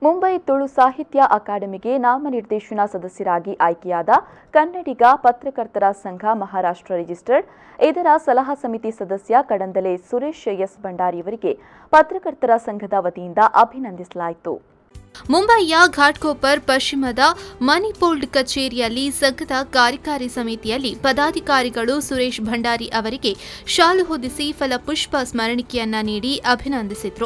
ಮುಂಬೈ ತುಳು ಸಾಹಿತ್ಯ ಅಕಾಡೆಮಿಗೆ ನಾಮನಿರ್ದೇಶನ ಸದಸ್ಯರಾಗಿ ಆಯ್ಕೆಯಾದ ಕನ್ನಡಿಗ ಪತ್ರಕರ್ತರ ಸಂಘ ಮಹಾರಾಷ್ಟ್ರ ರಿಜಿಸ್ಟರ್ಡ್ ಇದರ ಸಲಹಾ ಸಮಿತಿ ಸದಸ್ಯ ಕಡಂದಲೆ ಸುರೇಶ್ ಎಸ್ ಭಂಡಾರಿಯವರಿಗೆ ಪತ್ರಕರ್ತರ ಸಂಘದ ವತಿಯಿಂದ ಅಭಿನಂದಿಸಲಾಯಿತು ಮುಂಬಯಿಯ ಘಾಟ್ಕೋಪರ್ ಪಶ್ಚಿಮದ ಮಣಿಪೋಲ್ಡ್ ಕಚೇರಿಯಲ್ಲಿ ಸಂಘದ ಕಾರ್ಯಕಾರಿ ಸಮಿತಿಯಲ್ಲಿ ಪದಾಧಿಕಾರಿಗಳು ಸುರೇಶ್ ಭಂಡಾರಿ ಅವರಿಗೆ ಶಾಲು ಹೊದಿಸಿ ಫಲಪುಷ್ಪ ಸ್ಮರಣಿಕೆಯನ್ನ ನೀಡಿ ಅಭಿನಂದಿಸಿದ್ರು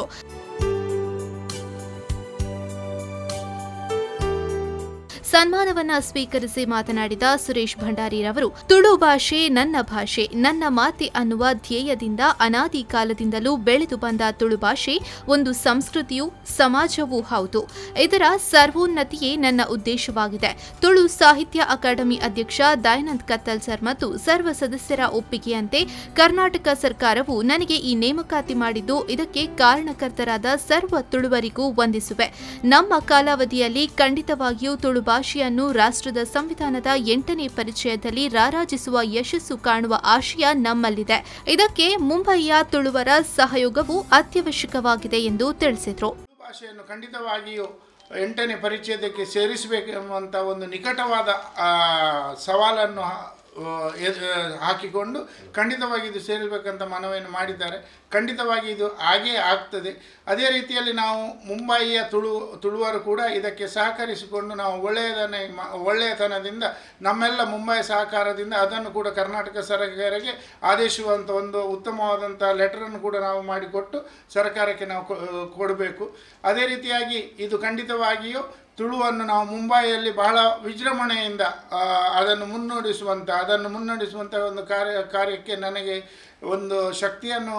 ಸನ್ಮಾನವನ್ನ ಸ್ವೀಕರಿಸಿ ಮಾತನಾಡಿದ ಸುರೇಶ್ ಭಂಡಾರಿರವರು ತುಳು ಭಾಷೆ ನನ್ನ ಭಾಷೆ ನನ್ನ ಮಾತೆ ಅನ್ನುವ ಧ್ಯೇಯದಿಂದ ಅನಾದಿ ಕಾಲದಿಂದಲೂ ಬೆಳೆದು ಬಂದ ತುಳು ಭಾಷೆ ಒಂದು ಸಂಸ್ಕೃತಿಯೂ ಸಮಾಜವೂ ಹೌದು ಇದರ ಸರ್ವೋನ್ನತಿಯೇ ನನ್ನ ಉದ್ದೇಶವಾಗಿದೆ ತುಳು ಸಾಹಿತ್ಯ ಅಕಾಡೆಮಿ ಅಧ್ಯಕ್ಷ ದಯಾನಂದ್ ಕತ್ತಲ್ ಸರ್ ಮತ್ತು ಸರ್ವ ಸದಸ್ಯರ ಒಪ್ಪಿಗೆಯಂತೆ ಕರ್ನಾಟಕ ಸರ್ಕಾರವು ನನಗೆ ಈ ನೇಮಕಾತಿ ಮಾಡಿದ್ದು ಇದಕ್ಕೆ ಕಾರಣಕರ್ತರಾದ ಸರ್ವ ತುಳುವರಿಗೂ ವಂದಿಸುವೆ ನಮ್ಮ ಕಾಲಾವಧಿಯಲ್ಲಿ ಖಂಡಿತವಾಗಿಯೂ ತುಳು ಭಾಷೆಯನ್ನು ರಾಷ್ಟ್ರದ ಸಂವಿಧಾನದ ಎಂಟನೇ ಪರಿಚಯದಲ್ಲಿ ರಾರಾಜಿಸುವ ಯಶಸ್ಸು ಕಾಣುವ ಆಶಯ ನಮ್ಮಲ್ಲಿದೆ ಇದಕ್ಕೆ ಮುಂಬಯಿಯ ತುಳುವರ ಸಹಯೋಗವು ಅತ್ಯವಶ್ಯಕವಾಗಿದೆ ಎಂದು ತಿಳಿಸಿದರು ತುಳು ಭಾಷೆಯನ್ನು ಖಂಡಿತವಾಗಿಯೂ ಎಂಟನೇ ಪರಿಚಯದಕ್ಕೆ ಸೇರಿಸಬೇಕೆಂಬಂಥ ಒಂದು ನಿಕಟವಾದ ಆ, ಸವಾಲನ್ನು ಹಾ- ಆ, ಎದ್- ಆ, ಹಾಕಿಕೊಂಡು ಖಂಡಿತವಾಗಿ ಇದು ಸೇರಿಸಬೇಕಂತ ಮನವಿಯನ್ನು ಮಾಡಿದ್ದಾರೆ ಖಂಡಿತವಾಗಿ ಇದು ಹಾಗೇ ಆಗ್ತದೆ ಅದೇ ರೀತಿಯಲ್ಲಿ ನಾವು ಮುಂಬಯಿಯ ತುಳು ತುಳುವರು ಕೂಡ ಇದಕ್ಕೆ ಸಹಕರಿಸಿಕೊಂಡು ನಾವು ಒಳ್ಳೆಯದನ್ನೇ ಮ- ಒಳ್ಳೆಯತನದಿಂದ ನಮ್ಮೆಲ್ಲ ಮುಂಬೈ ಸಹಕಾರದಿಂದ ಅದನ್ನು ಕೂಡ ಕರ್ನಾಟಕ ಸರ್ಕಾರಕ್ಕೆ ಆದೇಶಿಸುವಂಥ ಒಂದು ಉತ್ತಮವಾದಂಥ ಲೆಟರನ್ನು ಕೂಡ ನಾವು ಮಾಡಿಕೊಟ್ಟು ಸರ್ಕಾರಕ್ಕೆ ನಾವು ಕೊ- ಕೊಡಬೇಕು ಅದೇ ರೀತಿಯಾಗಿ ಇದು ಖಂಡಿತವಾಗಿಯೂ ತುಳುವನ್ನು ನಾವು ಮುಂಬೈಯಲ್ಲಿ ಬಹಳ ವಿಜೃಂಭಣೆಯಿಂದ ಆ, ಅದನ್ನು ಮುನ್ನಡೆಸುವಂಥ ಅದನ್ನು ಮುನ್ನಡೆಸುವಂಥ ಒಂದು ಕಾರ್ಯ ಕಾರ್ಯಕ್ಕೆ ನನಗೆ ಒಂದು ಶಕ್ತಿಯನ್ನು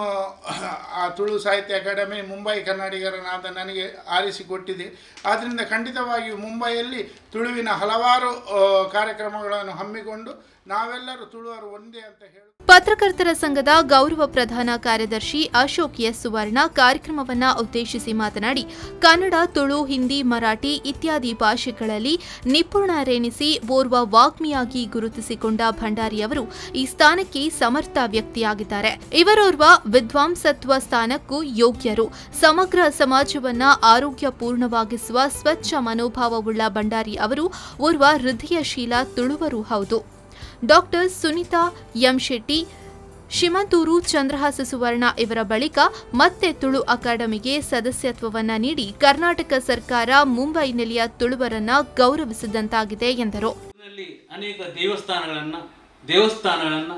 ಆ ತುಳು ಸಾಹಿತ್ಯ ಅಕಾಡೆಮಿ ಮುಂಬೈ ಕನ್ನಡಿಗರನಾದ ನನಗೆ ಆರಿಸಿಕೊಟ್ಟಿದೆ ಆದ್ದರಿಂದ ಖಂಡಿತವಾಗಿಯೂ ಮುಂಬೈಯಲ್ಲಿ ತುಳುವಿನ ಹಲವಾರು ಆ, ಕಾರ್ಯಕ್ರಮಗಳನ್ನು ಹಮ್ಮಿಕೊಂಡು ನಾವೆಲ್ಲರೂ ತುಳುವರು ಒಂದೇ ಅಂತ ಹೇಳಿ ಪತ್ರಕರ್ತರ ಸಂಘದ ಗೌರವ ಪ್ರಧಾನ ಕಾರ್ಯದರ್ಶಿ ಅಶೋಕ್ ಎಸ್ ಸುವರ್ಣ ಕಾರ್ಯಕ್ರಮವನ್ನ ಉದ್ದೇಶಿಸಿ ಮಾತನಾಡಿ ಕನ್ನಡ ತುಳು ಹಿಂದಿ ಮರಾಠಿ ಇತ್ಯಾದಿ ಭಾಷೆಗಳಲ್ಲಿ ನಿಪುಣರೆನಿಸಿ ಓರ್ವ ವಾಗ್ಮಿಯಾಗಿ ಗುರುತಿಸಿಕೊಂಡ ಭಂಡಾರಿ ಅವರು ಈ ಸ್ಥಾನಕ್ಕೆ ಸಮರ್ಥ ವ್ಯಕ್ತಿಯಾಗಿದ್ದಾರೆ ಇವರೋರ್ವ ವಿದ್ವಾಂಸತ್ವ ಸ್ಥಾನಕ್ಕೂ ಯೋಗ್ಯರು ಸಮಗ್ರ ಸಮಾಜವನ್ನ ಆರೋಗ್ಯಪೂರ್ಣವಾಗಿಸುವ ಸ್ವಚ್ಛ ಮನೋಭಾವವುಳ್ಳ ಭಂಡಾರಿ ಅವರು ಓರ್ವ ಹೃದಯಶೀಲ ತುಳುವರು ಹೌದು ಡಾಕ್ಟರ್ ಸುನೀತಾ ಎಂ ಶೆಟ್ಟಿ ಶಿಮಂತೂರು ಚಂದ್ರಹಾಸ ಸುವರ್ಣ ಇವರ ಬಳಿಕ ಮತ್ತೆ ತುಳು ಅಕಾಡೆಮಿಗೆ ಸದಸ್ಯತ್ವವನ್ನ ನೀಡಿ ಕರ್ನಾಟಕ ಸರ್ಕಾರ ಮುಂಬೈ ನೆಲೆಯ ತುಳುವರನ್ನ ಗೌರವಿಸಿದಂತಾಗಿದೆ ಎಂದರು ನಲ್ಲಿ ಅನೇಕ ದೇವಸ್ಥಾನಗಳನ್ನು ದೇವಸ್ಥಾನಗಳನ್ನು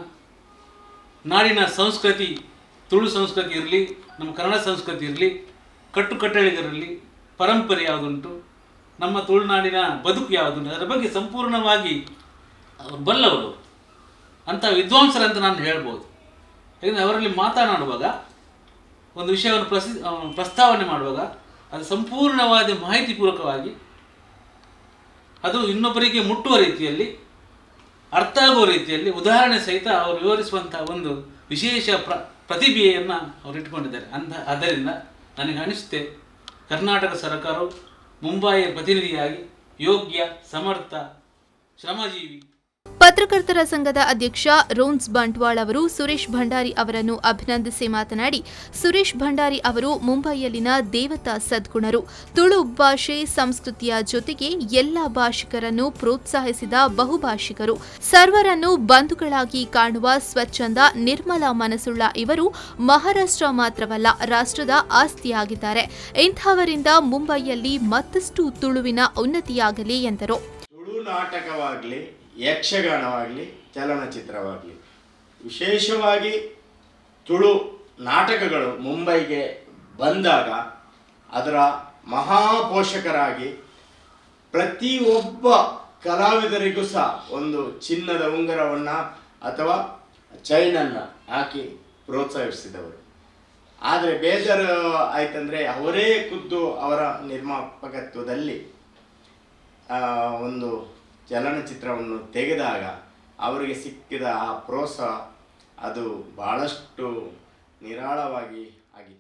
ನಾಡಿನ ಸಂಸ್ಕೃತಿ ತುಳು ಸಂಸ್ಕೃತಿ ಇರಲಿ ನಮ್ಮ ಕನ್ನಡ ಸಂಸ್ಕೃತಿ ಇರಲಿ ಕಟ್ಟುಕಟ್ಟಳೆಗಳಿರಲಿ ಪರಂಪರೆ ಯಾವುದುಂಟು ನಮ್ಮ ತುಳುನಾಡಿನ ಬದುಕು ಯಾವುದುಂಟು ಅದರ ಬಗ್ಗೆ ಸಂಪೂರ್ಣವಾಗಿ ಅವರು ಬಲ್ಲವರು ಅಂಥ ವಿದ್ವಾಂಸರಂತ ನಾನು ಹೇಳ್ಬೋದು ಯಾಕಂದರೆ ಅವರಲ್ಲಿ ಮಾತನಾಡುವಾಗ ಒಂದು ವಿಷಯವನ್ನು ಪ್ರಸಿ ಆ, ಪ್ರಸ್ತಾವನೆ ಮಾಡುವಾಗ ಅದು ಸಂಪೂರ್ಣವಾದ ಮಾಹಿತಿಪೂರ್ವಕವಾಗಿ ಅದು ಇನ್ನೊಬ್ಬರಿಗೆ ಮುಟ್ಟುವ ರೀತಿಯಲ್ಲಿ ಅರ್ಥ ಆಗುವ ರೀತಿಯಲ್ಲಿ ಉದಾಹರಣೆ ಸಹಿತ ಅವರು ವಿವರಿಸುವಂಥ ಒಂದು ವಿಶೇಷ ಪ್ರ ಪ್ರತಿಭೆಯನ್ನು ಅವರು ಇಟ್ಕೊಂಡಿದ್ದಾರೆ ಅಂದ ಆದ್ದರಿಂದ ನನಗೆ ಅನಿಸುತ್ತೆ ಕರ್ನಾಟಕ ಸರ್ಕಾರವು ಮುಂಬಯಿಯ ಪ್ರತಿನಿಧಿಯಾಗಿ ಯೋಗ್ಯ ಸಮರ್ಥ ಶ್ರಮಜೀವಿ ಪತ್ರಕರ್ತರ ಸಂಘದ ಅಧ್ಯಕ್ಷ ರೋನ್ಸ್ ಬಂಟ್ವಾಳ್ ಅವರು ಸುರೇಶ್ ಭಂಡಾರಿ ಅವರನ್ನು ಅಭಿನಂದಿಸಿ ಮಾತನಾಡಿ ಸುರೇಶ್ ಭಂಡಾರಿ ಅವರು ಮುಂಬೈಯಲ್ಲಿನ ದೇವತಾ ಸದ್ಗುಣರು ತುಳು ಭಾಷೆ ಸಂಸ್ಕೃತಿಯ ಜೊತೆಗೆ ಎಲ್ಲ ಭಾಷಿಕರನ್ನು ಪ್ರೋತ್ಸಾಹಿಸಿದ ಬಹುಭಾಷಿಕರು ಸರ್ವರನ್ನು ಬಂಧುಗಳಾಗಿ ಕಾಣುವ ಸ್ವಚ್ಛಂದ ನಿರ್ಮಲ ಮನಸ್ಸುಳ್ಳ ಇವರು ಮಹಾರಾಷ್ಟ್ರ ಮಾತ್ರವಲ್ಲ ರಾಷ್ಟ್ರದ ಆಸ್ತಿಯಾಗಿದ್ದಾರೆ ಇಂಥವರಿಂದ ಮುಂಬೈಯಲ್ಲಿ ಮತ್ತಷ್ಟು ತುಳುವಿನ ಉನ್ನತಿಯಾಗಲಿ ಎಂದರು ತುಳು ನಾಟಕವಾಗಲಿ ಯಕ್ಷಗಾನವಾಗಲಿ ಚಲನಚಿತ್ರವಾಗಲಿ ವಿಶೇಷವಾಗಿ ತುಳು ನಾಟಕಗಳು ಮುಂಬೈಗೆ ಬಂದಾಗ ಅದರ ಮಹಾಪೋಷಕರಾಗಿ ಪ್ರತಿಯೊಬ್ಬ ಕಲಾವಿದರಿಗೂ ಸಹ ಒಂದು ಚಿನ್ನದ ಉಂಗುರವನ್ನು ಅಥವಾ ಚೈನನ್ನು ಹಾಕಿ ಪ್ರೋತ್ಸಾಹಿಸಿದವರು ಆದರೆ ಬೇಜಾರು ಆಯ್ತಂದರೆ ಅವರೇ ಖುದ್ದು ಅವರ ನಿರ್ಮಾಪಕತ್ವದಲ್ಲಿ ಆ, ಒಂದು ಚಲನಚಿತ್ರವನ್ನು ತೆಗೆದಾಗ ಅವರಿಗೆ ಸಿಕ್ಕಿದ ಆ ಪ್ರೋತ್ಸಾಹ ಅದು ಬಹಳಷ್ಟು ನಿರಾಳವಾಗಿ ಆಗಿತ್ತು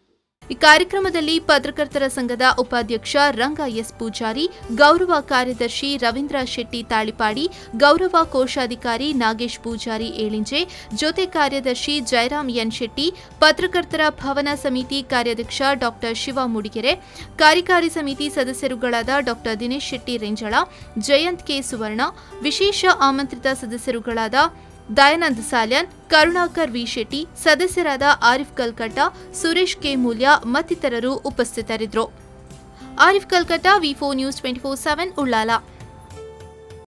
ಈ ಕಾರ್ಯಕ್ರಮದಲ್ಲಿ ಪತ್ರಕರ್ತರ ಸಂಘದ ಉಪಾಧ್ಯಕ್ಷ ರಂಗ ಎಸ್ ಪೂಜಾರಿ ಗೌರವ ಕಾರ್ಯದರ್ಶಿ ರವೀಂದ್ರ ಶೆಟ್ಟಿ ತಾಳಿಪಾಡಿ ಗೌರವ ಕೋಶಾಧಿಕಾರಿ ನಾಗೇಶ್ ಪೂಜಾರಿ ಏಳಿಂಜೆ ಜೊತೆ ಕಾರ್ಯದರ್ಶಿ ಜಯರಾಮ್ ಎನ್ ಶೆಟ್ಟಿ ಪತ್ರಕರ್ತರ ಭವನ ಸಮಿತಿ ಕಾರ್ಯಾಧ್ಯಕ್ಷ ಡಾಕ್ಟರ್ ಶಿವ ಮುಡಿಗೆರೆ ಕಾರ್ಯಕಾರಿ ಸಮಿತಿ ಸದಸ್ಯರುಗಳಾದ ಡಾಕ್ಟರ್ ದಿನೇಶ್ ಶೆಟ್ಟಿ ರೆಂಜಳ ಜಯಂತ್ ಕೆ ಸುವರ್ಣ ವಿಶೇಷ ಆಮಂತ್ರಿತ ಸದಸ್ಯರುಗಳಾದ ದಯಾನಂದ್ ಸಾಲ್ಯಾನ್ ಕರುಣಾಕರ್ ವಿ ಶೆಟ್ಟಿ ಸದಸ್ಯರಾದ ಆರಿಫ್ ಕಲ್ಕಟ್ಟ ಸುರೇಶ್ ಕೆ ಮೂಲ್ಯ ಮತ್ತಿತರರು ಉಪಸ್ಥಿತರಿದ್ದರು Arif Kalkatta V four news twenty four seven Ullal